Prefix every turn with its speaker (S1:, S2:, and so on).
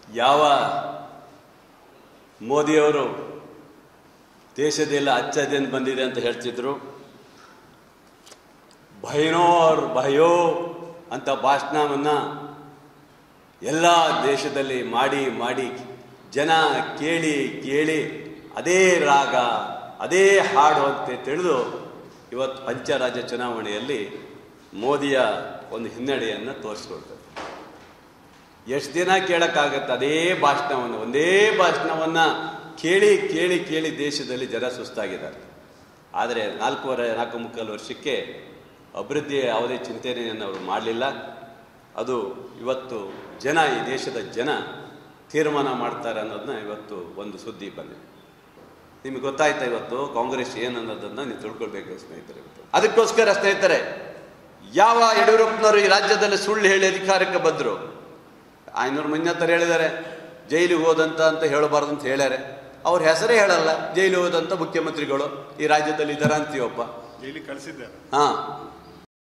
S1: ಯಾವ ಮೋದಿಯವರು ದೇಶದೆಲ್ಲ ಅಚ್ಚದೇನು ಬಂದಿದೆ ಅಂತ ಹೇಳ್ತಿದ್ರು ಭಯನೋರ್ ಭಯೋ ಅಂತ ಭಾಷಣವನ್ನು ಎಲ್ಲ ದೇಶದಲ್ಲಿ ಮಾಡಿ ಮಾಡಿ ಜನ ಕೇಳಿ ಕೇಳಿ ಅದೇ ರಾಗ ಅದೇ ಹಾಡು ಅಂತ ತಿಳಿದು ಇವತ್ತು ಪಂಚರಾಜ್ಯ ಚುನಾವಣೆಯಲ್ಲಿ ಮೋದಿಯ ಒಂದು ಹಿನ್ನಡೆಯನ್ನು ತೋರಿಸ್ಕೊಳ್ತದೆ ಎಷ್ಟು ದಿನ ಕೇಳೋಕ್ಕಾಗತ್ತೆ ಅದೇ ಭಾಷಣವನ್ನು ಒಂದೇ ಭಾಷಣವನ್ನು ಕೇಳಿ ಕೇಳಿ ಕೇಳಿ ದೇಶದಲ್ಲಿ ಜನ ಸುಸ್ತಾಗಿದ್ದಾರೆ ಆದರೆ ನಾಲ್ಕೂವರೆ ನಾಲ್ಕು ಮುಕ್ಕಾಲು ವರ್ಷಕ್ಕೆ ಅಭಿವೃದ್ಧಿಯ ಯಾವುದೇ ಚಿಂತನೆಯನ್ನು ಅವರು ಮಾಡಲಿಲ್ಲ ಅದು ಇವತ್ತು ಜನ ಈ ದೇಶದ ಜನ ತೀರ್ಮಾನ ಮಾಡ್ತಾರೆ ಅನ್ನೋದನ್ನ ಇವತ್ತು ಒಂದು ಸುದ್ದಿ ಬಂದಿದೆ ನಿಮಗೆ ಗೊತ್ತಾಯ್ತಾ ಇವತ್ತು ಕಾಂಗ್ರೆಸ್ ಏನು ಅನ್ನೋದನ್ನ ನೀವು ತಿಳ್ಕೊಳ್ಬೇಕು ಸ್ನೇಹಿತರೆ ಇವತ್ತು. ಅದಕ್ಕೋಸ್ಕರ ಸ್ನೇಹಿತರೆ ಯಾವ ಯಡಿಯೂರಪ್ಪನವರು ಈ ರಾಜ್ಯದಲ್ಲಿ ಸುಳ್ಳು ಹೇಳಿ ಅಧಿಕಾರಕ್ಕೆ ಬಂದರು ಐನೂರು ಮಂದಿ ಹತ್ರ ಹೇಳಿದ್ದಾರೆ ಜೈಲಿಗೆ ಹೋದಂತ ಅಂತ ಹೇಳಬಾರ್ದು ಅಂತ ಹೇಳ್ಯಾರೆ ಅವ್ರ ಹೆಸರೇ ಹೇಳಲ್ಲ ಜೈಲಿಗೆ ಹೋದಂತ ಮುಖ್ಯಮಂತ್ರಿಗಳು ಈ ರಾಜ್ಯದಲ್ಲಿ ಇದ್ದಾರ ಅಂತೀವಪ್ಪ
S2: ಜೈಲಿಗೆ ಕಳಿಸಿದ್ದಾರೆ
S1: ಹಾ